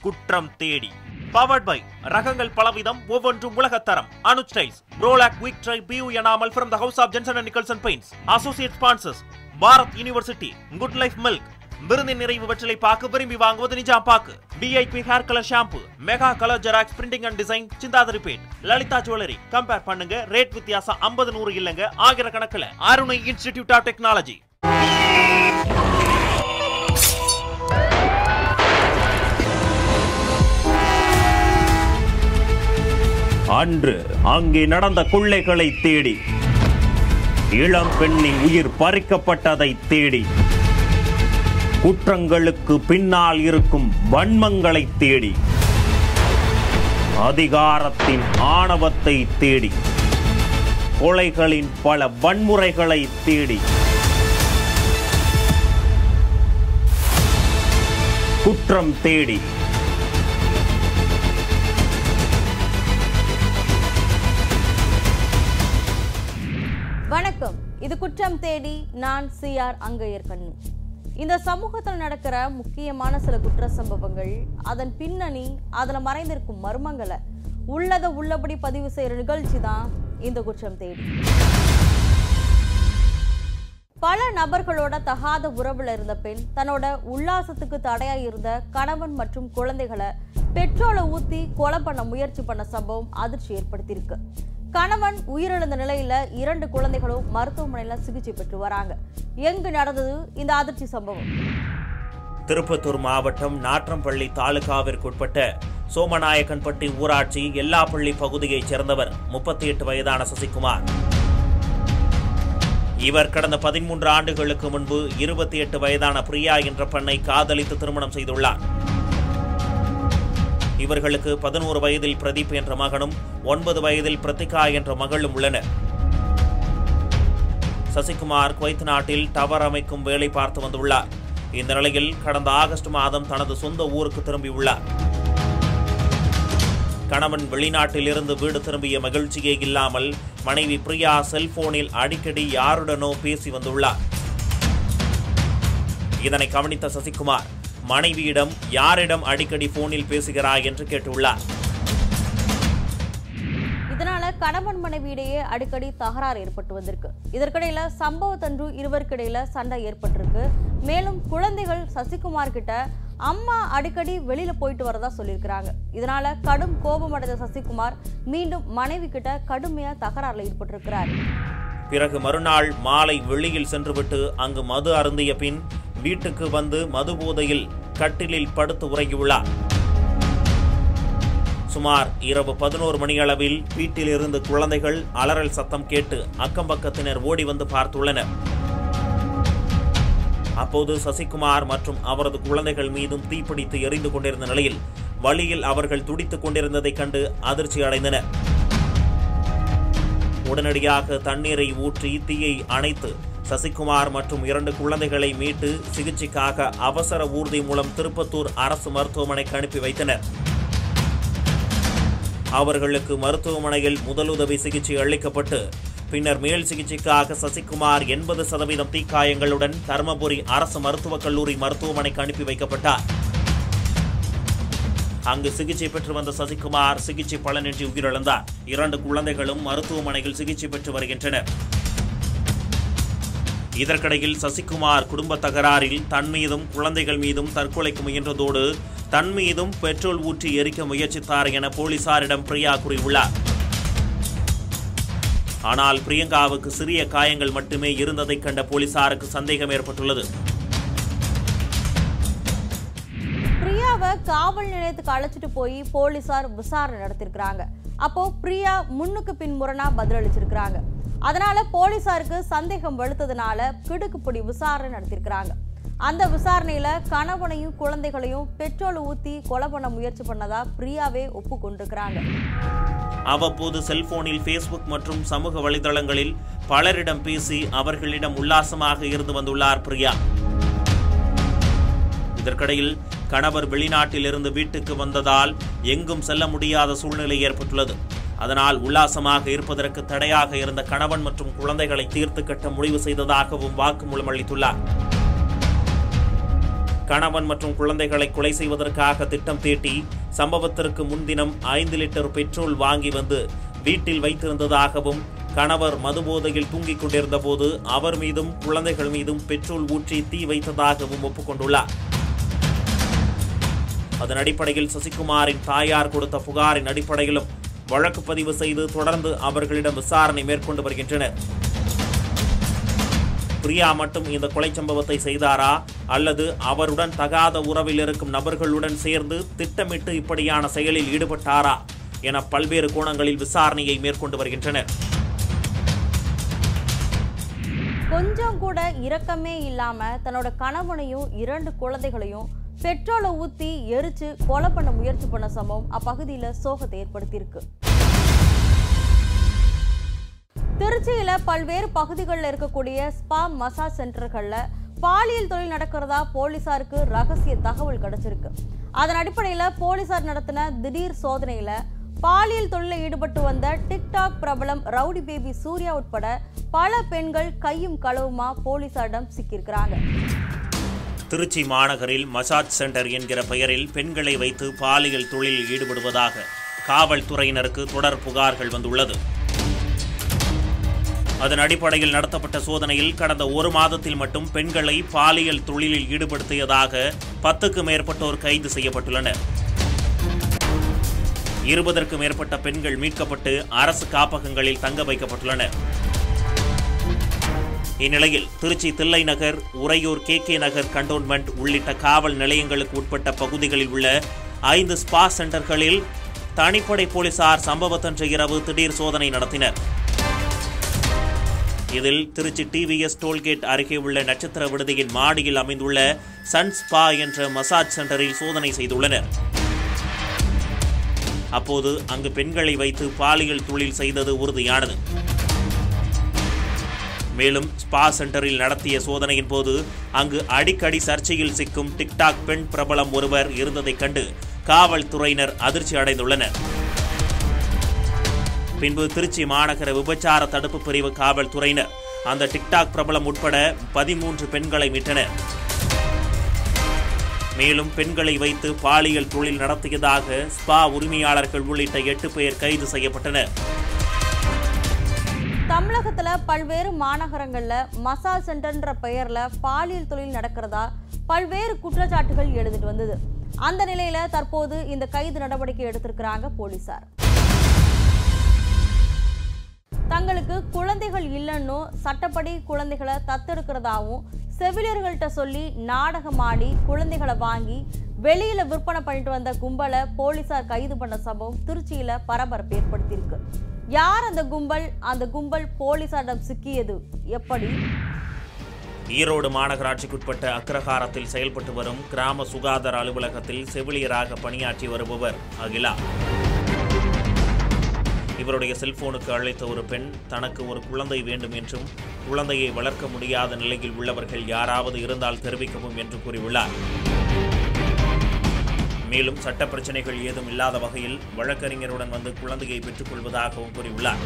குற்றம் தேடி powered by ரகங்கள் பலவிதம் ஒவ்வொன்றும் உலகத்தரம் Anuj tiles Prolac quick dry PU enamel from the house of Jenson and Nicholson paints associate sponsors Bharath university good life milk விருந்தின் நிறைவு வெற்றிலை பாக்கு விரும்பி வாங்குவது நிஜாம் பாக்கு VIP hair colour shampoo mega colour xerox printing and design Chintadripet Lalitha jewellery compare பண்ணுங்க rate வித்தியாசம் ஐம்பது நூறு இல்லங்க ஆயிரக்கணக்கில் அருணை இன்ஸ்டிடியூட் ஆஃப் டெக்னாலஜி அன்று அங்கே நடந்த கொள்ளைகளை தேடி இளம் பெண்ணின் உயிர் பறிக்கப்பட்டதை தேடி குற்றங்களுக்கு பின்னால் இருக்கும் வன்மங்களை தேடி அதிகாரத்தின் ஆணவத்தை தேடி கொலைகளின் பல வன்முறைகளை தேடி குற்றம் தேடி வணக்கம் இது குற்றம் தேடி நான் சிஆர் அங்கையர் கண்ணு இந்த சமூகத்தில் நடக்கிற முக்கியமான சில குற்ற சம்பவங்கள் அதன் பின்னணி அதில் மறைந்திருக்கும் மர்மங்களை உள்ளதை உள்ளபடி பதிவு செய்கிற நிகழ்ச்சி தான் இந்த குற்றம் தேடி பல நபர்களோட தகாத உறவுல இருந்த பெண் தன்னோட உல்லாசத்துக்கு தடையா இருந்த கணவன் மற்றும் குழந்தைகளை பெட்ரோலை ஊத்தி கொலை பண்ண முயற்சி பண்ண சம்பவம் அதிர்ச்சி ஏற்படுத்தியிருக்கு கணவன் உயிரிழந்த நிலையில இரண்டு குழந்தைகளும் மருத்துவமனையில சிகிச்சை பெற்று வராங்க எங்கு நடந்தது இந்த அதிர்ச்சி சம்பவம் திருப்பத்தூர் மாவட்டம் நாற்றம்பள்ளி தாலுகாவிற்குட்பட்ட சோமநாயக்கன்பட்டி ஊராட்சி எல்லாப்பள்ளி பகுதியைச் சேர்ந்தவர் முப்பத்தி எட்டு வயதான சசிகுமார் இவர் கடந்த பதிமூன்று ஆண்டுகளுக்கு முன்பு இருபத்தி எட்டு வயதான பிரியா என்ற பெண்ணை காதலித்து திருமணம் செய்துள்ளார் இவர்களுக்கு பதினோரு வயதில் பிரதீப் என்ற மகனும் ஒன்பது வயதில் பிரத்திகா என்ற மகளும் உள்ளனர் சசிகுமார் குவைத் நாட்டில் டவர் அமைக்கும் வேலை பார்த்து வந்துள்ளார் இந்த நிலையில் கடந்த ஆகஸ்ட் மாதம் தனது சொந்த ஊருக்கு திரும்பியுள்ளார் கணவன் வெளிநாட்டில் இருந்து வீடு திரும்பிய மகிழ்ச்சியே இல்லாமல் மனைவி பிரியா செல்போனில் அடிக்கடி யாருடனோ பேசி வந்துள்ளார் இதனை கவனித்த சசிகுமார் மனைவியிடம் யாரிடம் அடிக்கடி போனில் பேசுகிறாய் என்று கேட்டுள்ளார் இதனால கணவன் மனைவியிடையே அடிக்கடி தகராறு ஏற்பட்டு வந்திருக்கு இதற்கிடையில சம்பவத்தன்று இருவருக்கிடையில சண்டை ஏற்பட்டிருக்கு மேலும் குழந்தைகள் சசிகுமார் கிட்ட அம்மா அடிக்கடி வெளியில போயிட்டு வரதா சொல்லியிருக்கிறாங்க இதனால கடும் கோபமடைந்த சசிகுமார் மீண்டும் மனைவி கிட்ட கடுமையா தகராறுல ஈடுபட்டிருக்கிறார் பிறகு மறுநாள் மாலை வெளியில் சென்றுவிட்டு அங்கு மது அருந்திய பின் வீட்டுக்கு வந்து மது போதையில் கட்டிலில் படுத்து உறங்கியுள்ளார் சுமார் இரவு பதினோரு மணியளவில் வீட்டில் இருந்து குழந்தைகள் அலறல் சத்தம் கேட்டு அக்கம்பக்கத்தினர் ஓடி வந்து பார்த்துள்ளனர் அப்போது சசிகுமார் மற்றும் அவரது குழந்தைகள் மீதும் தீப்பிடித்து எரிந்து கொண்டிருந்த நிலையில் வழியில் அவர்கள் துடித்துக் கொண்டிருந்ததைக் கண்டு அதிர்ச்சி அடைந்தனர் உடனடியாக தண்ணீரை ஊற்றி தீயை அணைத்து சசிகுமார் மற்றும் இரண்டு குழந்தைகளை மீட்டு சிகிச்சைக்காக அவசர ஊர்தி மூலம் திருப்பத்தூர் அரசு மருத்துவமனைக்கு அனுப்பி வைத்தனர் அவர்களுக்கு மருத்துவமனையில் முதலுதவி சிகிச்சை அளிக்கப்பட்டு பின்னர் மேல் சிகிச்சைக்காக சசிகுமார் எண்பது சதவீதம் தீக்காயங்களுடன் தருமபுரி அரசு மருத்துவக் கல்லூரி மருத்துவமனைக்கு அனுப்பி வைக்கப்பட்டார் அங்கு சிகிச்சை பெற்று வந்த சசிகுமார் சிகிச்சை பலனின்றி உயிரிழந்தார் இரண்டு குழந்தைகளும் மருத்துவமனையில் சிகிச்சை பெற்று வருகின்றனர் இதற்கிடையில் சசிகுமார் குடும்ப தகராறில் தன் மீதும் குழந்தைகள் மீதும் தற்கொலைக்கு முயன்றதோடு தன் மீதும் பெட்ரோல் ஊற்றி எரிக்க முயற்சித்தார் என போலீசாரிடம் பிரியா கூறியுள்ளார் ஆனால் பிரியங்காவுக்கு சிறிய காயங்கள் மட்டுமே இருந்ததைக் கண்ட போலீசாருக்கு சந்தேகம் ஏற்பட்டுள்ளது பிரியாவை காவல் நிலையத்துக்கு அழைச்சிட்டு போய் போலீசார் விசாரணை நடத்திருக்கிறாங்க அப்போ பிரியா முன்னுக்கு பின் முரணா பதிலளிச்சிருக்கிறாங்க அதனால போலீசாருக்கு சந்தேகம் வெளுத்ததுனால கிடுக்குப்பிடி விசாரணை நடத்திருக்கிறாங்க அந்த விசாரணையில கணவனையும் குழந்தைகளையும் பெட்ரோல் ஊத்தி கொலை பண்ண முயற்சி பண்ணதா பிரியாவே ஒப்புக்கொண்டிருக்கிறாங்க அவ்வப்போது செல்போனில் ஃபேஸ்புக் மற்றும் சமூக வலைதளங்களில் பலரிடம் பேசி அவர்களிடம் உல்லாசமாக இருந்து வந்துள்ளார் பிரியா இதற்கிடையில் கணவர் வெளிநாட்டிலிருந்து வீட்டுக்கு வந்ததால் எங்கும் செல்ல முடியாத சூழ்நிலை ஏற்பட்டுள்ளது அதனால் உல்லாசமாக இருப்பதற்கு தடையாக இருந்த கணவன் மற்றும் குழந்தைகளை தீர்த்து கட்ட முடிவு செய்ததாகவும் வாக்குமூலம் அளித்துள்ளார் கணவன் மற்றும் குழந்தைகளை கொலை செய்வதற்காக திட்டம் தீட்டி சம்பவத்திற்கு முன்தினம் ஐந்து லிட்டர் பெட்ரோல் வாங்கி வந்து வீட்டில் வைத்திருந்ததாகவும் கணவர் மதுபோதையில் தூங்கிக் கொண்டிருந்த போது அவர் மீதும் குழந்தைகள் மீதும் பெட்ரோல் ஊற்றி தீ வைத்ததாகவும் ஒப்புக்கொண்டுள்ளார் அதன் அடிப்படையில் சசிகுமாரின் தாயார் கொடுத்த புகாரின் அடிப்படையிலும் வழக்கு பதிவு செய்து தொடர்ந்து அவர்களிடம் விசாரணை மேற்கொண்டு வருகின்றனர் பிரியா மட்டும் இந்த கொலை சம்பவத்தை செய்தாரா அல்லது அவருடன் தகாத உறவில் இருக்கும் நபர்களுடன் சேர்ந்து திட்டமிட்டு இப்படியான செயலில் ஈடுபட்டாரா என பல்வேறு கோணங்களில் விசாரணையை மேற்கொண்டு வருகின்றனர் கொஞ்சம் கூட இரக்கமே இல்லாம தன்னோட கணவனையும் இரண்டு குழந்தைகளையும் பெட்ரோலை ஊத்தி எரிச்சு கொலை பண்ண முயற்சி பண்ண சம்பவம் அப்பகுதியில சோகத்தை ஏற்படுத்தியிருக்கு திருச்சியில பல்வேறு பகுதிகளில் இருக்கக்கூடிய ஸ்பா மசாஜ் சென்டர்கள்ல பாலியல் தொழில் நடக்கிறதா போலீசாருக்கு ரகசிய தகவல் கிடைச்சிருக்கு அதன் அடிப்படையில போலீசார் நடத்தின திடீர் சோதனையில பாலியல் தொழிலில் ஈடுபட்டு வந்த டிக்டாக் பிரபலம் ரவுடி பேபி சூர்யா உட்பட பல பெண்கள் கையும் களவுமா போலீசாரிடம் சிக்கியிருக்கிறாங்க திருச்சி மாநகரில் மசாஜ் சென்டர் என்கிற பெயரில் பெண்களை வைத்து பாலியல் தொழிலில் ஈடுபடுவதாக காவல்துறையினருக்கு தொடர் புகார்கள் வந்துள்ளது அதன் அடிப்படையில் நடத்தப்பட்ட சோதனையில் கடந்த ஒரு மாதத்தில் மட்டும் பெண்களை பாலியல் தொழிலில் ஈடுபடுத்தியதாக பத்துக்கு மேற்பட்டோர் கைது செய்யப்பட்டுள்ளனர் இருபதற்கும் மேற்பட்ட பெண்கள் மீட்கப்பட்டு அரசு காப்பகங்களில் தங்க வைக்கப்பட்டுள்ளனர் இந்நிலையில் திருச்சி தில்லை நகர் உறையூர் கே கே நகர் கண்டோன்மெண்ட் உள்ளிட்ட காவல் நிலையங்களுக்கு உட்பட்ட பகுதிகளில் உள்ள ஐந்து ஸ்பா சென்டர்களில் தனிப்படை போலீசார் சம்பவத்தன்று இரவு திடீர் சோதனை நடத்தினர் இதில் திருச்சி டிவிஎஸ் டோல்கேட் அருகே உள்ள நட்சத்திர விடுதியின் மாடியில் அமைந்துள்ள சன் ஸ்பா என்ற மசாஜ் சென்டரில் சோதனை செய்துள்ளனர் அப்போது அங்கு பெண்களை வைத்து பாலியல் தொழில் செய்தது உறுதியானது மேலும் ஸ்பா சென்டரில் நடத்திய சோதனையின் போது அங்கு அடிக்கடி சர்ச்சையில் சிக்கும் டிக்டாக் பெண் பிரபலம் ஒருவர் இருந்ததைக் கண்டு காவல்துறையினர் அதிர்ச்சி அடைந்துள்ளனர் பின்பு திருச்சி மாநகர விபச்சார தடுப்பு பிரிவு காவல்துறையினர் அந்த டிக்டாக் பிரபலம் உட்பட பதிமூன்று பெண்களை மீட்டனர் மேலும் பெண்களை வைத்து பாலியல் தொழில் நடத்தியதாக ஸ்பா உரிமையாளர்கள் உள்ளிட்ட எட்டு பேர் கைது செய்யப்பட்டனர் தமிழகத்துல பல்வேறு மாநகரங்கள்ல மசாஜ் சென்டர்ன்ற பெயர்ல பாலியல் தொழில் நடக்கிறதா பல்வேறு குற்றச்சாட்டுகள் எழுதிட்டு வந்தது அந்த நிலையில தற்போது இந்த கைது நடவடிக்கை எடுத்திருக்கிறாங்க போலீசார் தங்களுக்கு குழந்தைகள் இல்லைன்னு சட்டப்படி குழந்தைகளை தத்தெடுக்கிறதாவும் செவிலியர்கள்ட்ட சொல்லி நாடகமாடி குழந்தைகளை வாங்கி வெளியில விற்பனை பண்ணிட்டு வந்த கும்பலை போலீசார் கைது பண்ண சம்பவம் திருச்சியில பரபரப்பு ஏற்படுத்தியிருக்கு யார் அந்த கும்பல் அந்த கும்பல் போலீசாரிடம் சிக்கியது எப்படி ஈரோடு மாநகராட்சிக்குட்பட்ட அக்ரஹாரத்தில் செயல்பட்டு வரும் கிராம சுகாதார அலுவலகத்தில் செவிலியராக பணியாற்றி வருபவர் அகிலா இவருடைய செல்போனுக்கு அழைத்த ஒரு பெண் தனக்கு ஒரு குழந்தை வேண்டும் என்றும் குழந்தையை வளர்க்க முடியாத நிலையில் உள்ளவர்கள் யாராவது இருந்தால் தெரிவிக்கவும் என்று கூறியுள்ளார் மேலும் சட்ட பிரச்சனைகள் ஏதும் இல்லாத வகையில் வழக்கறிஞருடன் வந்து குழந்தையை பெற்றுக்கொள்வதாகவும் கூறியுள்ளார்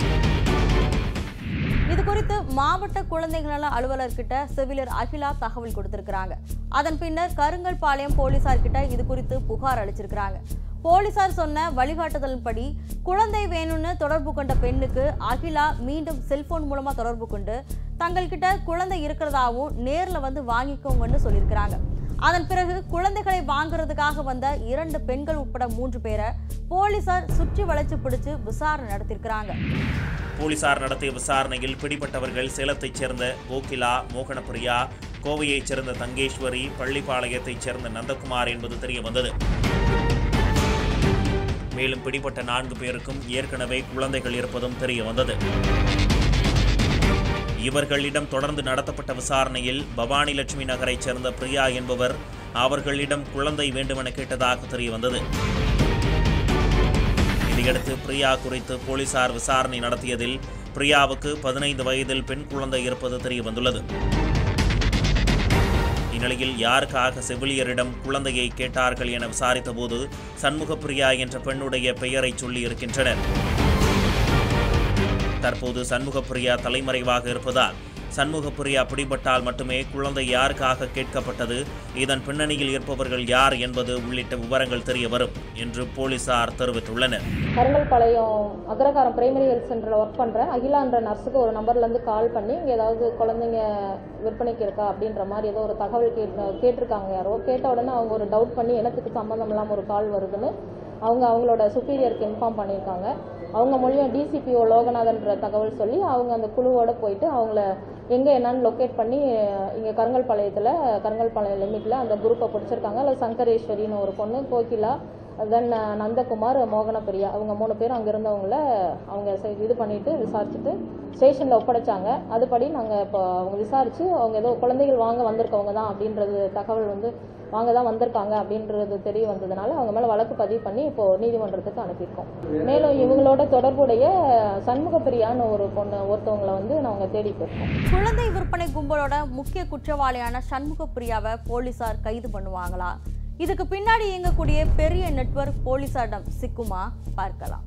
இது குறித்து மாவட்ட குழந்தைகள் நல அலுவலர்கிட்ட செவிலியர் அகிலா தகவல் கொடுத்திருக்கிறாங்க அதன் பின்னர் கருங்கல்பாளையம் போலீசார் கிட்ட இது குறித்து புகார் அளிச்சிருக்கிறாங்க போலீசார் சொன்ன வழிகாட்டுதலின்படி குழந்தை வேணும்னு தொடர்பு கொண்ட பெண்ணுக்கு அகிலா மீண்டும் செல்போன் மூலமா தொடர்பு கொண்டு தங்கள்கிட்ட குழந்தை இருக்கிறதாவும் நேர்ல வந்து வாங்கிக்கோங்கன்னு சொல்லியிருக்கிறாங்க அதன் பிறகு குழந்தைகளை வாங்குறதுக்காக வந்த இரண்டு பெண்கள் உட்பட மூன்று பேரை போலீசார் சுற்றி வளைச்சு பிடிச்சு விசாரணை நடத்தியிருக்கிறாங்க போலீசார் நடத்திய விசாரணையில் பிடிபட்டவர்கள் சேலத்தைச் சேர்ந்த கோகிலா மோகனப்பிரியா கோவையைச் சேர்ந்த தங்கேஸ்வரி பள்ளிப்பாளையத்தைச் சேர்ந்த நந்தகுமார் என்பது தெரிய வந்தது மேலும் பிடிபட்ட நான்கு பேருக்கும் ஏற்கனவே குழந்தைகள் இருப்பதும் தெரிய வந்தது இவர்களிடம் தொடர்ந்து நடத்தப்பட்ட விசாரணையில் பவானி லட்சுமி நகரைச் சேர்ந்த பிரியா என்பவர் அவர்களிடம் குழந்தை வேண்டுமென கேட்டதாக தெரிய வந்தது இதையடுத்து பிரியா குறித்து போலீசார் விசாரணை நடத்தியதில் பிரியாவுக்கு பதினைந்து வயதில் பெண் குழந்தை இருப்பது தெரிய வந்துள்ளது இந்நிலையில் யாருக்காக செவிலியரிடம் குழந்தையை கேட்டார்கள் என விசாரித்தபோது சண்முகப்பிரியா என்ற பெண்ணுடைய பெயரை சொல்லி இருக்கின்றனர் தற்போது சண்முகப்பிரியா தலைமறைவாக இருப்பதால் சண்முகப்பிரியா பிடிபட்டால் மட்டுமே குழந்தை யாருக்காக கேட்கப்பட்டது இதன் பின்னணியில் இருப்பவர்கள் யார் என்பது உள்ளிட்ட விவரங்கள் தெரிய வரும் என்று போலீசார் தெரிவித்துள்ளனர் கருங்கல்பாளையம் அக்ரகாரம் பிரைமரி ஹெல்த் சென்டரில் ஒர்க் பண்ணுறேன் அகிலான்ற நர்ஸுக்கு ஒரு நம்பர்லேருந்து கால் பண்ணி இங்கே ஏதாவது குழந்தைங்க விற்பனைக்கு இருக்கா அப்படின்ற மாதிரி ஏதோ ஒரு தகவல் கேட் கேட்டிருக்காங்க யாரோ கேட்ட உடனே அவங்க ஒரு டவுட் பண்ணி எனத்துக்கு சம்மந்தம் இல்லாமல் ஒரு கால் வருதுன்னு அவங்க அவங்களோட சுப்பீரியருக்கு இன்ஃபார்ம் பண்ணியிருக்காங்க அவங்க மூலியம் டிசிபிஓ லோகநாதன்ற தகவல் சொல்லி அவங்க அந்த குழுவோட போயிட்டு அவங்கள எங்கே என்னன்னு லொக்கேட் பண்ணி இங்கே கருங்கல்பாளையத்தில் கருங்கல்பாளையம் லிமிட்டில் அந்த குரூப்பை பிடிச்சிருக்காங்க அதில் சங்கரேஸ்வரின்னு ஒரு பொண்ணு கோகிலா தென் நந்தகுமார் மோகனப்பிரியா அவங்க மூணு பேரும் அங்கே இருந்தவங்கள அவங்க செ- இது பண்ணிட்டு விசாரிச்சுட்டு ஸ்டேஷனில் ஒப்படைச்சாங்க அதுபடி நாங்கள் இப்போ அவங்க விசாரித்து அவங்க ஏதோ குழந்தைகள் வாங்க வந்திருக்கவங்க தான் அப்படின்றது தகவல் வந்து வாங்க தான் வந்திருக்காங்க அப்படின்றது தெரிய வந்ததுனால அவங்க மேலே வழக்கு பதிவு பண்ணி இப்போ நீதிமன்றத்துக்கு அனுப்பியிருக்கோம் மேலும் இவங்களோட தொடர்புடைய சண்முகப்பிரியான்னு ஒரு பொண்ணு ஒருத்தவங்களை வந்து நாங்கள் தேடி போயிருக்கோம் குழந்தை விற்பனை கும்பலோட முக்கிய குற்றவாளியான சண்முக பிரியாவை போலீசார் கைது பண்ணுவாங்களா இதுக்கு பின்னாடி இயங்கக்கூடிய பெரிய நெட்வொர்க் போலீசாரிடம் சிக்குமா பார்க்கலாம்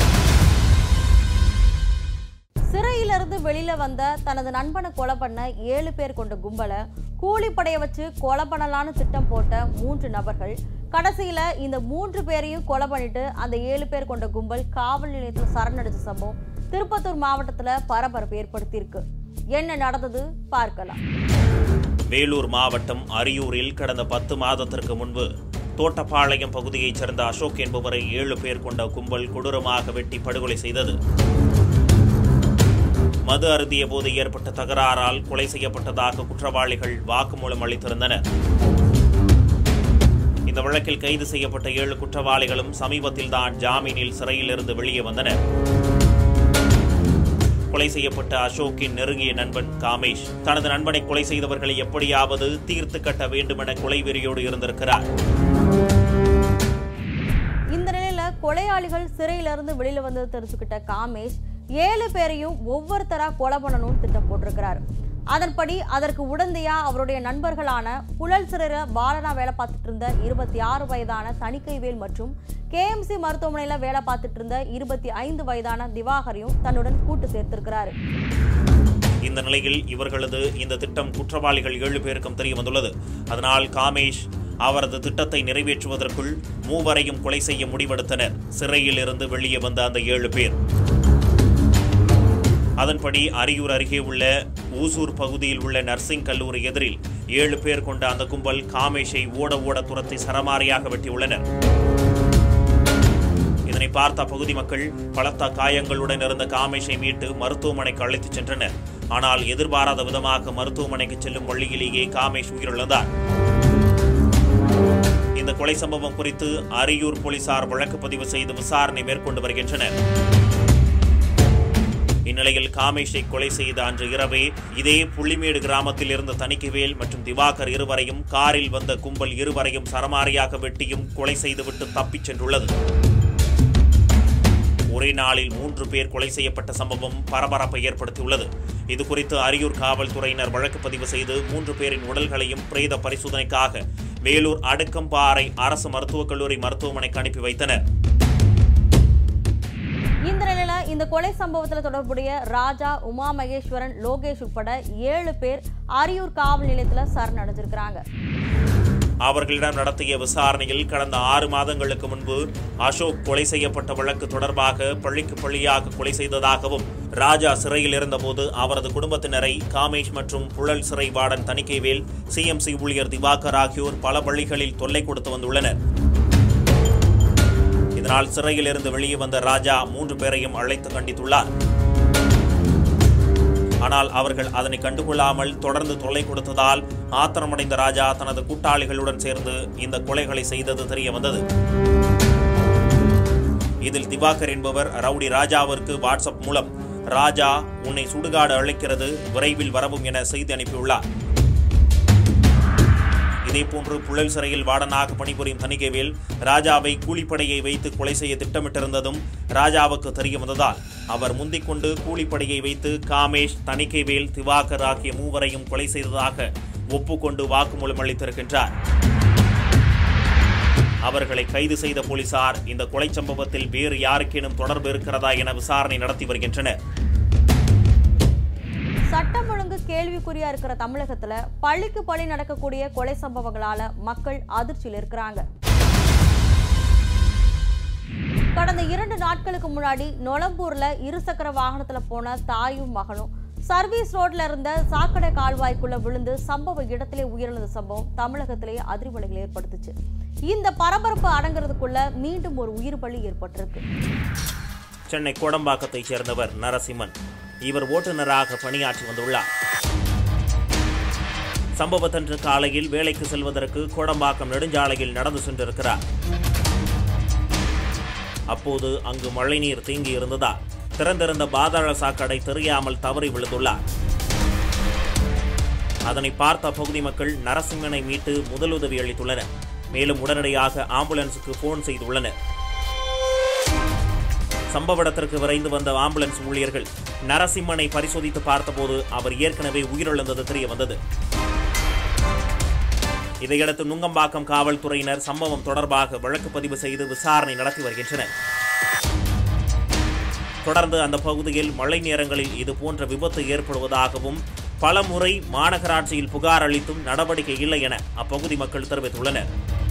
சிறையிலிருந்து வெளியில வந்த தனது நண்பனை கொலை பண்ண ஏழு பேர் கொண்ட கும்பலை கூலிப்படைய வச்சு கொலை பண்ணலான்னு திட்டம் போட்ட மூன்று நபர்கள் கடைசியில இந்த மூன்று பேரையும் கொலை பண்ணிட்டு அந்த ஏழு பேர் கொண்ட கும்பல் காவல் நிலையத்தில் சரணடைஞ்ச சம்பவம் திருப்பத்தூர் மாவட்டத்துல பரபரப்பு ஏற்படுத்தியிருக்கு என்ன நடந்தது பார்க்கலாம் வேலூர் மாவட்டம் அரியூரில் கடந்த பத்து மாதத்திற்கு முன்பு தோட்டப்பாளையம் பகுதியைச் சேர்ந்த அசோக் என்பவரை ஏழு பேர் கொண்ட கும்பல் கொடூரமாக வெட்டி படுகொலை செய்தது மது அருந்திய போது ஏற்பட்ட தகராறால் கொலை செய்யப்பட்டதாக குற்றவாளிகள் வாக்குமூலம் அளித்திருந்தனர் இந்த வழக்கில் கைது செய்யப்பட்ட ஏழு குற்றவாளிகளும் சமீபத்தில் தான் ஜாமீனில் சிறையிலிருந்து வெளியே வந்தனர் கொலை செய்யப்பட்ட அசோக்கின் நெருங்கிய நண்பன் காமேஷ் தனது நண்பனை கொலை செய்தவர்களை எப்படியாவது தீர்த்து கட்ட வேண்டுமென கொலை வெறியோடு இருந்திருக்கிறார் இந்த நிலையில கொலையாளிகள் சிறையிலிருந்து வெளியில வந்தது தெரிஞ்சுக்கிட்ட காமேஷ் ஏழு பேரையும் ஒவ்வொருத்தரா கொலை பண்ணணும்னு திட்டம் போட்டிருக்கிறார் அதன்படி அதற்கு உடந்தையா அவருடைய நண்பர்களான புழல் சிறையில பாலனா வேலை பார்த்துட்டு இருந்த இருபத்தி ஆறு வயதான தணிக்கைவேல் மற்றும் கேஎம்சி மருத்துவமனையில வேலை பார்த்துட்டு இருந்த இருபத்தி ஐந்து வயதான திவாகரையும் தன்னுடன் கூட்டு சேர்த்திருக்கிறாரு இந்த நிலையில் இவர்களது இந்த திட்டம் குற்றவாளிகள் ஏழு பேருக்கும் தெரிய வந்துள்ளது அதனால் காமேஷ் அவரது திட்டத்தை நிறைவேற்றுவதற்குள் மூவரையும் கொலை செய்ய முடிவெடுத்தனர் சிறையில் இருந்து வெளியே வந்த அந்த ஏழு பேர் அதன்படி அரியூர் அருகே உள்ள ஊசூர் பகுதியில் உள்ள நர்சிங் கல்லூரி எதிரில் ஏழு பேர் கொண்ட அந்த கும்பல் காமேஷை ஓட ஓட துரத்தி சரமாரியாக வெட்டியுள்ளனர் இதனை பார்த்த அப்பகுதி மக்கள் பலத்த காயங்களுடன் இருந்த காமேஷை மீட்டு மருத்துவமனைக்கு அழைத்துச் சென்றனர் ஆனால் எதிர்பாராத விதமாக மருத்துவமனைக்கு செல்லும் வழியிலேயே காமேஷ் உயிரிழந்தார் இந்த கொலை சம்பவம் குறித்து அரியூர் போலீசார் வழக்கு பதிவு செய்து விசாரணை மேற்கொண்டு வருகின்றனர் இந்நிலையில் காமேஷை கொலை செய்த அன்று இரவே இதே புள்ளிமேடு கிராமத்தில் இருந்த தணிக்கைவேல் மற்றும் திவாகர் இருவரையும் காரில் வந்த கும்பல் இருவரையும் சரமாரியாக வெட்டியும் கொலை செய்துவிட்டு தப்பிச் சென்றுள்ளது ஒரே நாளில் மூன்று பேர் கொலை செய்யப்பட்ட சம்பவம் பரபரப்பை ஏற்படுத்தியுள்ளது இது குறித்து அரியூர் காவல்துறையினர் வழக்கு பதிவு செய்து மூன்று பேரின் உடல்களையும் பிரேத பரிசோதனைக்காக வேலூர் அடுக்கம்பாறை அரசு மருத்துவக் கல்லூரி மருத்துவமனைக்கு அனுப்பி வைத்தனர் இந்த நிலையில இந்த கொலை சம்பவத்துல தொடர்புடைய ராஜா உமா மகேஸ்வரன் லோகேஷ் உட்பட ஏழு பேர் அரியூர் காவல் நிலையத்துல சரணடைஞ்சிருக்கிறாங்க அவர்களிடம் நடத்திய விசாரணையில் கடந்த ஆறு மாதங்களுக்கு முன்பு அசோக் கொலை செய்யப்பட்ட வழக்கு தொடர்பாக பள்ளிக்கு பள்ளியாக கொலை செய்ததாகவும் ராஜா சிறையில் இருந்தபோது அவரது குடும்பத்தினரை காமேஷ் மற்றும் புழல் சிறை வார்டன் தணிக்கைவேல் சிஎம்சி ஊழியர் திவாகர் ஆகியோர் பல வழிகளில் தொல்லை கொடுத்து வந்துள்ளனர் இதனால் சிறையில் இருந்து வெளியே வந்த ராஜா மூன்று பேரையும் அழைத்து கண்டித்துள்ளார் ஆனால் அவர்கள் அதனை கண்டுகொள்ளாமல் தொடர்ந்து தொல்லை கொடுத்ததால் ஆத்திரமடைந்த ராஜா தனது கூட்டாளிகளுடன் சேர்ந்து இந்த கொலைகளை செய்தது தெரிய வந்தது இதில் திவாகர் என்பவர் ரவுடி ராஜாவிற்கு வாட்ஸ்அப் மூலம் ராஜா உன்னை சுடுகாடு அழைக்கிறது விரைவில் வரவும் என செய்தி அனுப்பியுள்ளார் இதேபோன்று புழல் சிறையில் வார்டனாக பணிபுரியும் தணிக்கைவேல் ராஜாவை கூலிப்படையை வைத்து கொலை செய்ய திட்டமிட்டிருந்ததும் ராஜாவுக்கு தெரிய வந்ததால் அவர் முந்திக் கொண்டு கூலிப்படையை வைத்து காமேஷ் தணிக்கைவேல் திவாகர் ஆகிய மூவரையும் கொலை செய்ததாக ஒப்புக்கொண்டு வாக்குமூலம் அளித்திருக்கின்றார் அவர்களை கைது செய்த போலீசார் இந்த கொலை சம்பவத்தில் வேறு யாருக்கேனும் தொடர்பு இருக்கிறதா என விசாரணை நடத்தி வருகின்றனர் சட்டம் ஒழுங்கு அளவுக்கு கேள்விக்குறியா இருக்கிற தமிழகத்துல பள்ளிக்கு பள்ளி நடக்கக்கூடிய கொலை சம்பவங்களால மக்கள் அதிர்ச்சியில் இருக்கிறாங்க கடந்த இரண்டு நாட்களுக்கு முன்னாடி நொளம்பூர்ல இருசக்கர வாகனத்துல போன தாயும் மகனும் சர்வீஸ் ரோட்ல இருந்த சாக்கடை கால்வாய்க்குள்ள விழுந்து சம்பவ இடத்திலே உயிரிழந்த சம்பவம் தமிழகத்திலே அதிர்வலைகள் ஏற்படுத்துச்சு இந்த பரபரப்பு அடங்குறதுக்குள்ள மீண்டும் ஒரு உயிர் பலி ஏற்பட்டிருக்கு சென்னை கோடம்பாக்கத்தைச் சேர்ந்தவர் நரசிம்மன் இவர் ஓட்டுநராக பணியாற்றி வந்துள்ளார் சம்பவத்தன்று காலையில் வேலைக்கு செல்வதற்கு கோடம்பாக்கம் நெடுஞ்சாலையில் நடந்து சென்றிருக்கிறார் அப்போது அங்கு மழைநீர் தேங்கி இருந்ததால் திறந்திருந்த பாதாள சாக்கடை தெரியாமல் தவறி விழுந்துள்ளார் அதனை பார்த்த பகுதி மக்கள் நரசிம்மனை மீட்டு முதலுதவி அளித்துள்ளனர் மேலும் உடனடியாக ஆம்புலன்ஸுக்கு போன் செய்துள்ளனர் சம்பவ இடத்திற்கு விரைந்து வந்த ஆம்புலன்ஸ் ஊழியர்கள் நரசிம்மனை பரிசோதித்து பார்த்தபோது அவர் ஏற்கனவே உயிரிழந்தது தெரிய வந்தது இதையடுத்து நுங்கம்பாக்கம் காவல்துறையினர் சம்பவம் தொடர்பாக வழக்கு பதிவு செய்து விசாரணை நடத்தி வருகின்றனர் தொடர்ந்து அந்த பகுதியில் மழை நேரங்களில் இது போன்ற விபத்து ஏற்படுவதாகவும் பல முறை மாநகராட்சியில் புகார் அளித்தும் நடவடிக்கை இல்லை என அப்பகுதி மக்கள் தெரிவித்துள்ளனர்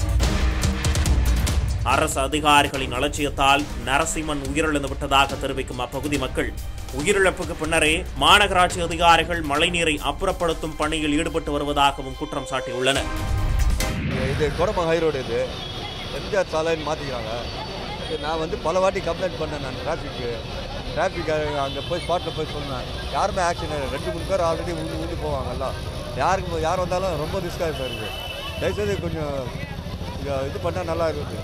அரசு அதிகாரிகளின் அலட்சியத்தால் நரசிம்மன் உயிரிழந்து விட்டதாக தெரிவிக்கும் அப்பகுதி மக்கள் உயிரிழப்புக்கு பின்னரே மாநகராட்சி அதிகாரிகள் மழைநீரை அப்புறப்படுத்தும் பணியில் ஈடுபட்டு வருவதாகவும் குற்றம் சாட்டியுள்ளனர் இது குடம்பம் ஹை ரோடு இது எம்ஜிஆர் சாலைன்னு மாற்றிக்கிறாங்க இது நான் வந்து பல வாட்டி கம்ப்ளைண்ட் பண்ணேன் நான் டிராஃபிக்கு டிராஃபிக் அங்கே போய் ஸ்பாட்டில் போய் சொன்னேன் யாருமே ஆக்ஷன் ரெண்டு மூணு பேர் ஆல்ரெடி ஊந்து ஊந்து போவாங்கல்ல யாருக்கு யார் வந்தாலும் ரொம்ப ரிஸ்க்காக சார் இது தயவுசெய்து கொஞ்சம் இது- இது பண்ணால் நல்லா இருக்குது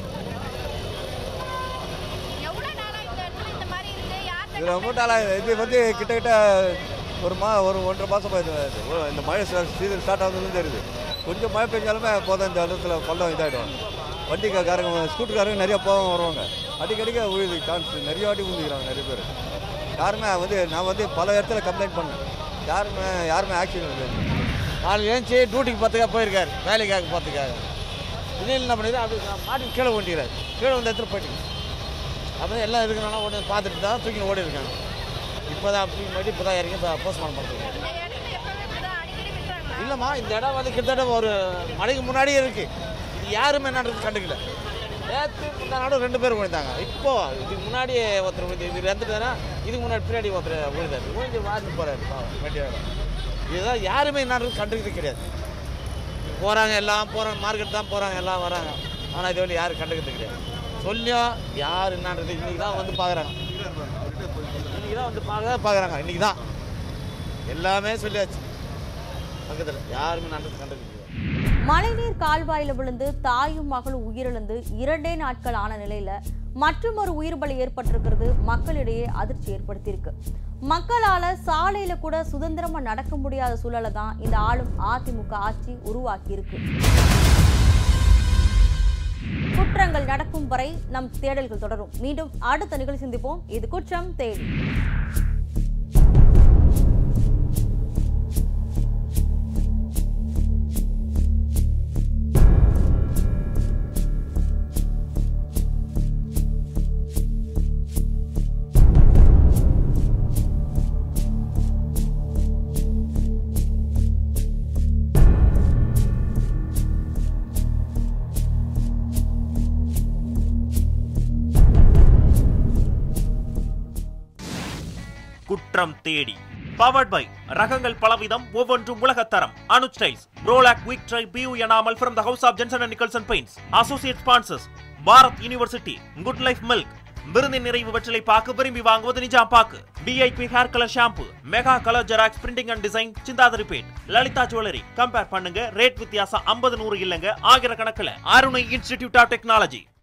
எவ்வளவு நாளா இந்த இடத்துல இந்த மாதிரி இருக்கு யார்கிட்ட இது ரொம்ப நாளாக இது வந்து கிட்டத்தட்ட ஒரு மா ஒரு ஒன்றரை மாதமாக இது இது. ஓ, இந்த மழை சீசன் ஸ்டார்ட் ஆகுதுன்னு தெரியுது கொஞ்சம் மழை பெஞ்சாலுமே போதும் இந்த இடத்துல பள்ளம் இதாகிடும் வண்டிக்காரங்க ஸ்கூட்டர்காரங்க நிறைய போவாங்க வருவாங்க அடிக்கடிக்க விழுது சான்ஸ் நிறைய வாட்டி விழுந்துக்கிறாங்க நிறைய பேர் யாருமே வந்து நான் வந்து பல இடத்துல கம்ப்ளைண்ட் பண்ணேன் யாருமே யாருமே ஆக்ஷன் இல்லை நாலு ஏஞ்சி டியூட்டிக்கு பார்த்துக்காக போயிருக்காரு வேலைக்காக பார்த்துக்காக திடீர்னு என்ன பண்ணிது அப்படி மாட்டி கீழே ஓட்டிக்கிறார் கீழே வந்து எடுத்துகிட்டு போயிட்டு அப்போ எல்லாம் இருக்கிறனால உடனே பார்த்துட்டு தான் தூக்கி ஓடி இருக்காங்க இப்போ தான் அப்படி மறுபடியும் இப்போ தான் இறங்கி இப்போ போஸ்ட்மார்ட்டம் பண்ணுறாங்க இந்த இடத்துல எப்பவுமே இப்படிதான் அடிக்கடி விட்டுறாங்களா இல்லைம்மா இந்த இடம் வந்து கிட்டத்தட்ட ஒரு மழைக்கு முன்னாடியே இருக்குது இது யாருமே என்னன்றது கண்டுக்கல நேற்று முந்தா நாடும் ரெண்டு பேர் விழுந்தாங்க இப்போ இதுக்கு முன்னாடி ஒருத்தர் விழுந்து இது இறந்துட்டாரா இதுக்கு முன்னாடி பின்னாடி ஒருத்தர் விழுந்தாரு விழுந்து வாங்கி போகிறாரு பாவம் வண்டியோட இதுதான் யாருமே என்னன்றது கண்டுக்கிறது கிடையாது போகிறாங்க எல்லாம் போகிறாங்க மார்க்கெட் தான் போகிறாங்க எல்லாம் வராங்க ஆனால் இது வந்து யாரும் கண்டுக்கிறது கிடையாது சொல்லியும் யார் என்னன்றது இன்றைக்கி தான் வந்து பார்க்குறாங்க இன்றைக்கி தான் வந்து பார்க்க பார்க்குறாங்க இன்றைக்கி தான் எல்லாமே சொல்லியாச்சு பக்கத்தில் யாருமே நடந்து கண்டுக்கிறது கிடையாது மழைநீர் கால்வாயில விழுந்து தாயும் மகளும் உயிரிழந்து இரண்டே நாட்கள் ஆன நிலையில மற்றொரு உயிர் பலி ஏற்பட்டிருக்கிறது மக்களிடையே அதிர்ச்சி ஏற்படுத்தியிருக்கு மக்களால சாலையில கூட சுதந்திரமா நடக்க முடியாத சூழலை தான் இந்த ஆளும் அதிமுக ஆட்சி உருவாக்கி இருக்கு குற்றங்கள் நடக்கும் வரை நம் தேடல்கள் தொடரும் மீண்டும் அடுத்த நிகழ்ச்சி சந்திப்போம் இது குற்றம் தேடி குற்றம் தேடி பவர்ட் பை ரகங்கள் பலவிதம் ஒவ்வொன்றும் உலகத்தரம் Anuj tiles Prolac quick dry PU enamel from the house of Jenson and Nicholson paints associate sponsors Bharath university good life milk விருந்தின் நிறைவு வெற்றிலை பாக்கு விரும்பி வாங்குவது நிஜாம் பாக்கு DIP hair colour shampoo mega colour xerox printing and design Chintadripet Lalitha jewellery compare பண்ணுங்க rate வித்தியாசம் ஐம்பது நூறு இல்லங்க ஆகிற கணக்குல அருணை இன்ஸ்டிடியூட் ஆஃப் டெக்னாலஜி